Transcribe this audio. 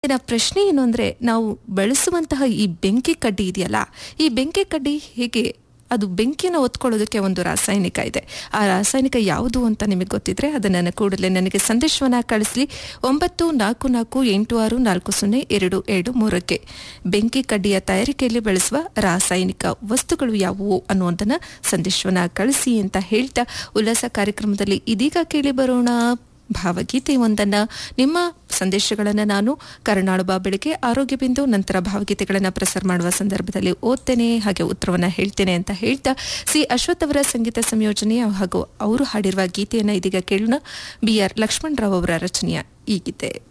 ಇನ್ನ ಪ್ರಶ್ನೆ ಏನು ಅಂದ್ರೆ ನಾವು ಬಳಸುವಂತಹ ಈ ಬೆಂಕಿ ಕಡ್ಡಿ ಇದೆಯಲ್ಲ ಈ ಬೆಂಕಿ ಕಡ್ಡಿ ಹೇಗೆ ಅದು ಬೆಂಕಿನ ಒತ್ಕೊಳ್ಳೋದಕ್ಕೆ ಒಂದು ರಾಸಾಯನಿಕ ಇದೆ ಆ ರಾಸಾಯನಿಕ ಯಾವುದು ಅಂತ ನಿಮಗೆ ಗೊತ್ತಿದ್ರೆ ಅದನ್ನು ಕೂಡಲೇ ನನಗೆ ಸಂದೇಶವನ್ನ ಕಳಿಸ್ಲಿ ಒಂಬತ್ತು ನಾಲ್ಕು ನಾಲ್ಕು ಎಂಟು ಆರು ನಾಲ್ಕು ಸೊನ್ನೆ ಎರಡು ಎರಡು ಮೂರಕ್ಕೆ ಬೆಂಕಿ ಕಡ್ಡಿಯ ತಯಾರಿಕೆಯಲ್ಲಿ ಬಳಸುವ ರಾಸಾಯನಿಕ ವಸ್ತುಗಳು ಯಾವುವು ಅನ್ನುವಂಥನ್ನ ಸಂದೇಶವನ್ನ ಕಳಿಸಿ ಅಂತ ಹೇಳ್ತಾ ಉಲ್ಲಾಸ ಕಾರ್ಯಕ್ರಮದಲ್ಲಿ ಇದೀಗ ಕೇಳಿ ಬರೋಣ ಭಾವಗೀತೆ ಒಂದನ್ನ ನಿಮ್ಮ ಸಂದೇಶಗಳನ್ನು ನಾನು ಕರುನಾಳುಬ ಬೆಳಿಗ್ಗೆ ಆರೋಗ್ಯ ಬಿಂದು ನಂತರ ಭಾವಗೀತೆಗಳನ್ನು ಪ್ರಸಾರ ಮಾಡುವ ಸಂದರ್ಭದಲ್ಲಿ ಓದ್ತೇನೆ ಹಾಗೆ ಉತ್ತರವನ್ನ ಹೇಳ್ತೇನೆ ಅಂತ ಹೇಳ್ತಾ ಸಿ ಅಶ್ವಥ್ ಅವರ ಸಂಗೀತ ಸಂಯೋಜನೆ ಹಾಗೂ ಅವರು ಹಾಡಿರುವ ಗೀತೆಯನ್ನ ಇದೀಗ ಕೇಳೋಣ ಬಿ ಆರ್ ಲಕ್ಷ್ಮಣರಾವ್ ಅವರ ರಚನೆಯ ಈ ಗೀತೆ